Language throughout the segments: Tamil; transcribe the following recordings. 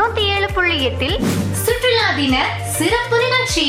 நூத்தி ஏழு புள்ளி எட்டில் சுற்றுலா தின சிறப்பு நிகழ்ச்சி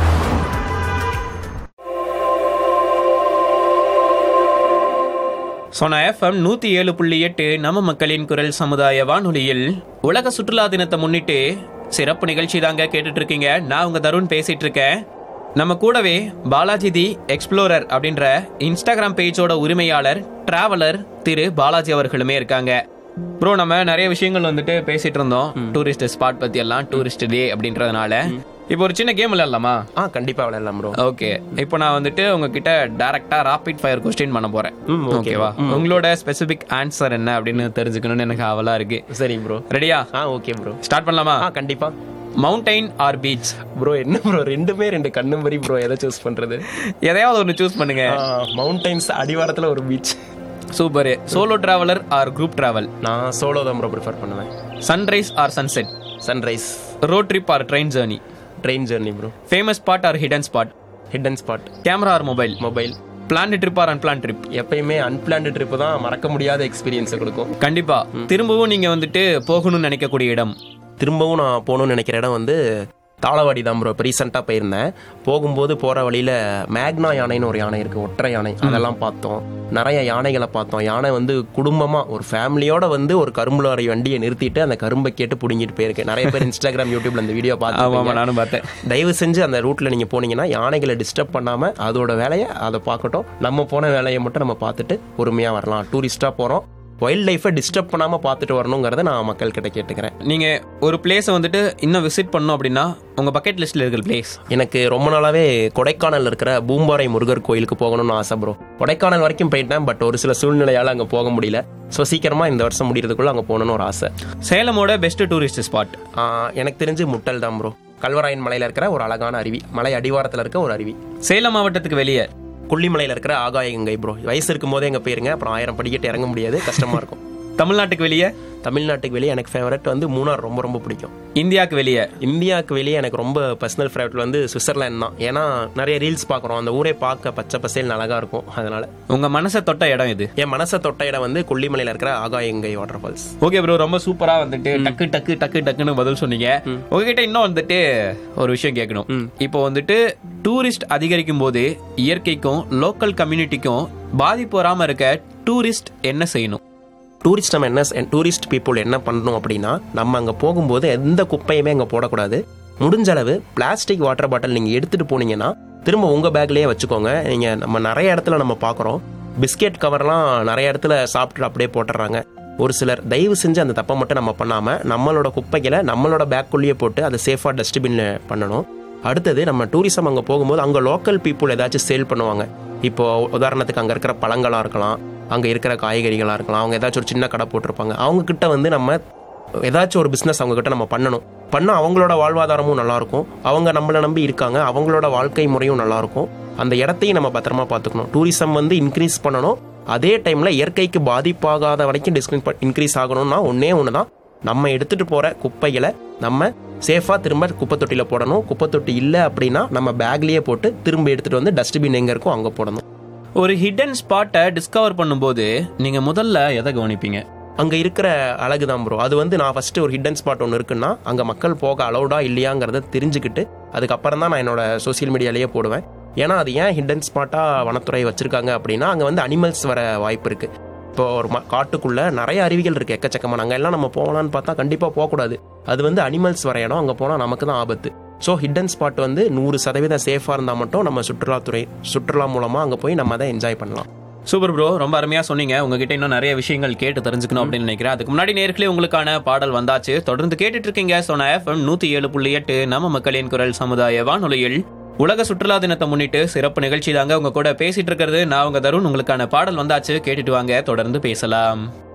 சோனா எஃப்எம் நூத்தி ஏழு புள்ளி எட்டு நம்ம மக்களின் குரல் சமுதாய வானொலியில் உலக சுற்றுலா தினத்தை முன்னிட்டு சிறப்பு நிகழ்ச்சி தாங்க கேட்டுட்டு இருக்கீங்க நான் உங்க தருண் பேசிட்டு இருக்கேன் நம்ம கூடவே பாலாஜி தி எக்ஸ்ப்ளோரர் அப்படின்ற இன்ஸ்டாகிராம் பேஜோட உரிமையாளர் டிராவலர் திரு பாலாஜி அவர்களுமே இருக்காங்க ப்ரோ நம்ம நிறைய விஷயங்கள் வந்துட்டு பேசிட்டு இருந்தோம் டூரிஸ்ட் ஸ்பாட் பத்தி எல்லாம் டூரிஸ்ட் டே அப்படின்றதுனால இப்போ ஒரு சின்ன கேம் விளையாடலாமா ஆ கண்டிப்பா விளையாடலாம் ப்ரோ ஓகே இப்போ நான் வந்துட்டு உங்ககிட்ட டைரக்டா ராபிட் ஃபயர் கொஸ்டின் பண்ண போறேன் ம், okay. ஓகேவா உங்களோட ஸ்பெசிபிக் ஆன்சர் என்ன அப்படின்னு தெரிஞ்சுக்கணும்னு எனக்கு ஆவலா இருக்கு சரி ப்ரோ ரெடியா ஆ ஓகே ப்ரோ ஸ்டார்ட் பண்ணலாமா ஆ கண்டிப்பா மவுண்டைன் ஆர் பீச் ப்ரோ என்ன ப்ரோ ரெண்டுமே ரெண்டு கண்ணு மாதிரி ப்ரோ எதை சூஸ் பண்றது எதையாவது ஒன்று சூஸ் பண்ணுங்க மவுண்டைன்ஸ் அடிவாரத்துல ஒரு beach super solo traveller or group travel நான் சோலோ தான் ப்ரோ ப்ரிஃபர் பண்ணுவேன் sunrise or sunset sunrise road trip or train journey train journey bro famous spot or hidden spot hidden spot camera or mobile mobile plan trip or unplan trip எப்பயுமே அன்பிளான்டு ட்ரிப் தான் மறக்க முடியாத எக்ஸ்பீரியன்ஸை கொடுக்கும் கண்டிப்பா திரும்பவும் நீங்க வந்துட்டு போகணும்னு நினைக்கக்கூடிய இடம் திரும்பவும் நான் போகணும்னு நினைக்கிற இடம் வந்து தாளவாடி தான் ப்ரோ இப்போ ரீசெண்டாக போயிருந்தேன் போகும்போது போகிற வழியில் மேக்னா யானைன்னு ஒரு யானை இருக்குது ஒற்றை யானை அதெல்லாம் பார்த்தோம் நிறைய யானைகளை பார்த்தோம் யானை வந்து குடும்பமாக ஒரு ஃபேமிலியோட வந்து ஒரு கரும்புலாரி வண்டியை நிறுத்திட்டு அந்த கரும்பை கேட்டு பிடுங்கிட்டு போயிருக்கு நிறைய பேர் இன்ஸ்டாகிராம் யூடியூப்ல அந்த வீடியோ ஆமா பார்த்து நானும் பார்த்தேன் தயவு செஞ்சு அந்த ரூட்ல நீங்க போனீங்கன்னா யானைகளை டிஸ்டர்ப் பண்ணாம அதோட வேலையை அதை பார்க்கட்டும் நம்ம போன வேலையை மட்டும் நம்ம பார்த்துட்டு பொறுமையா வரலாம் டூரிஸ்டா போறோம் வைல்ட் லைஃபை டிஸ்டர்ப் பண்ணாம பார்த்துட்டு வரணுங்கிறத நான் மக்கள் கிட்ட கேட்டுக்கிறேன் நீங்க ஒரு பிளேஸை வந்துட்டு இன்னும் விசிட் பண்ணணும் அப்படின்னா உங்க பக்கெட் லிஸ்ட்ல இருக்கிற பிளேஸ் எனக்கு ரொம்ப நாளாவே கொடைக்கானல் இருக்கிற பூம்பாறை முருகர் கோயிலுக்கு போகணும்னு ஆசை ப்ரோ கொடைக்கானல் வரைக்கும் போயிட்டேன் பட் ஒரு சில சூழ்நிலையால அங்க போக முடியல ஸோ சீக்கிரமா இந்த வருஷம் முடியறதுக்குள்ள அங்க போகணும்னு ஒரு ஆசை சேலமோட பெஸ்ட் டூரிஸ்ட் ஸ்பாட் ஆஹ் எனக்கு தெரிஞ்சு முட்டல் தான் ப்ரோ கல்வராயன் மலையில இருக்கிற ஒரு அழகான அருவி மலை அடிவாரத்துல இருக்க ஒரு அருவி சேலம் மாவட்டத்துக்கு வெளியே கொல்லிமலையில இருக்கிற ஆகாய கங்கை ப்ரோ வயசு இருக்கும் போதே எங்க போயிருங்க அப்புறம் ஆயிரம் படிக்கட்டு இறங்க முடியாது கஷ்டமா இருக்கும் தமிழ்நாட்டுக்கு வெளியே தமிழ்நாட்டுக்கு வெளியே எனக்கு ஃபேவரட் வந்து மூணார் ரொம்ப ரொம்ப பிடிக்கும் இந்தியாவுக்கு வெளியே இந்தியாவுக்கு வெளியே எனக்கு ரொம்ப பர்சனல் ஃபேவரட் வந்து சுவிட்சர்லாந்து தான் ஏன்னா நிறைய ரீல்ஸ் பார்க்குறோம் அந்த ஊரே பார்க்க பச்சை பசேல் அழகா இருக்கும் அதனால உங்க மனசை தொட்ட இடம் இது என் மனசை தொட்ட இடம் வந்து கொல்லிமலையில இருக்கிற Agaya Gangai water falls okay bro ரொம்ப சூப்பரா வந்துட்டு டக்கு டக்கு டக்கு டக்குன்னு பதில் சொன்னீங்க உங்ககிட்ட இன்னும் வந்துட்டு ஒரு விஷயம் கேட்கணும் இப்போ வந்துட்டு டூரிஸ்ட் அதிகரிக்கும் போது இயற்கைக்கும் லோக்கல் கம்யூனிட்டிக்கும் பாதிப்பு வராம இருக்க டூரிஸ்ட் என்ன செய்யணும் டூரிஸ்ட் நம்ம என்ன டூரிஸ்ட் பீப்புள் என்ன பண்ணணும் அப்படின்னா நம்ம அங்கே போகும்போது எந்த குப்பையுமே அங்கே போடக்கூடாது முடிஞ்ச அளவு பிளாஸ்டிக் வாட்டர் பாட்டில் நீங்கள் எடுத்துகிட்டு போனீங்கன்னா திரும்ப உங்கள் பேக்லேயே வச்சுக்கோங்க நீங்கள் நம்ம நிறைய இடத்துல நம்ம பார்க்குறோம் பிஸ்கெட் கவர்லாம் நிறைய இடத்துல சாப்பிட்டு அப்படியே போட்டுடுறாங்க ஒரு சிலர் தயவு செஞ்சு அந்த தப்பை மட்டும் நம்ம பண்ணாமல் நம்மளோட குப்பைகளை நம்மளோட பேக்குள்ளேயே போட்டு அதை சேஃபாக டஸ்ட்பின்ல பண்ணணும் அடுத்தது நம்ம டூரிசம் அங்கே போகும்போது அங்கே லோக்கல் பீப்புள் ஏதாச்சும் சேல் பண்ணுவாங்க இப்போ உதாரணத்துக்கு அங்கே இருக்கிற பழங்களாக இருக்கலாம் அங்கே இருக்கிற காய்கறிகளாக இருக்கலாம் அவங்க ஏதாச்சும் ஒரு சின்ன கடை போட்டிருப்பாங்க அவங்க கிட்ட வந்து நம்ம ஏதாச்சும் ஒரு பிஸ்னஸ் அவங்க கிட்ட நம்ம பண்ணணும் பண்ணால் அவங்களோட வாழ்வாதாரமும் நல்லா இருக்கும் அவங்க நம்மளை நம்பி இருக்காங்க அவங்களோட வாழ்க்கை முறையும் நல்லா இருக்கும் அந்த இடத்தையும் நம்ம பத்திரமா பார்த்துக்கணும் டூரிசம் வந்து இன்க்ரீஸ் பண்ணணும் அதே டைமில் இயற்கைக்கு பாதிப்பாகாத வரைக்கும் டிஸ்கிரின் இன்க்ரீஸ் ஆகணும்னா ஒன்றே ஒன்று தான் நம்ம எடுத்துகிட்டு போகிற குப்பைகளை நம்ம சேஃபாக திரும்ப குப்பை தொட்டியில் போடணும் குப்பை தொட்டி இல்லை அப்படின்னா நம்ம பேக்லேயே போட்டு திரும்ப எடுத்துகிட்டு வந்து டஸ்ட்பின் எங்கே இருக்கோ அங்கே போடணும் ஒரு ஹிடன் ஸ்பாட்டை டிஸ்கவர் பண்ணும்போது நீங்க முதல்ல எதை கவனிப்பீங்க அங்கே இருக்கிற அழகு தான் ப்ரோ அது வந்து நான் ஃபஸ்ட்டு ஒரு ஹிடன் ஸ்பாட் ஒன்று இருக்குன்னா அங்கே மக்கள் போக அலௌடா இல்லையாங்கிறத தெரிஞ்சுக்கிட்டு அதுக்கப்புறம் தான் நான் என்னோட சோஷியல் மீடியாலேயே போடுவேன் ஏன்னா அது ஏன் ஹிடன் ஸ்பாட்டாக வனத்துறை வச்சுருக்காங்க அப்படின்னா அங்கே வந்து அனிமல்ஸ் வர வாய்ப்பு இருக்குது இப்போ ஒரு ம காட்டுக்குள்ளே நிறைய அருவிகள் இருக்குது எக்கச்சக்கமான அங்கே எல்லாம் நம்ம போகலான்னு பார்த்தா கண்டிப்பாக போகக்கூடாது அது வந்து அனிமல்ஸ் வர இடம் அங்கே போனால் நமக்கு தான் ஆபத்து ஸோ ஹிடன் ஸ்பாட் வந்து நூறு சதவீதம் சேஃபாக இருந்தால் மட்டும் நம்ம சுற்றுலாத்துறை சுற்றுலா மூலமாக அங்கே போய் நம்ம அதை என்ஜாய் பண்ணலாம் சூப்பர் ப்ரோ ரொம்ப அருமையா சொன்னீங்க உங்ககிட்ட இன்னும் நிறைய விஷயங்கள் கேட்டு தெரிஞ்சுக்கணும் அப்படின்னு நினைக்கிறேன் அதுக்கு முன்னாடி நேர்களே உங்களுக்கான பாடல் வந்தாச்சு தொடர்ந்து கேட்டுட்டு இருக்கீங்க சோனா எஃப்எம் நூத்தி ஏழு புள்ளி எட்டு நம்ம மக்களின் குரல் சமுதாய வானொலியில் உலக சுற்றுலா தினத்தை முன்னிட்டு சிறப்பு நிகழ்ச்சி தாங்க உங்க கூட பேசிட்டு இருக்கிறது நான் உங்க தருண் உங்களுக்கான பாடல் வந்தாச்சு கேட்டுட்டு வாங்க தொடர்ந்து பேசலாம்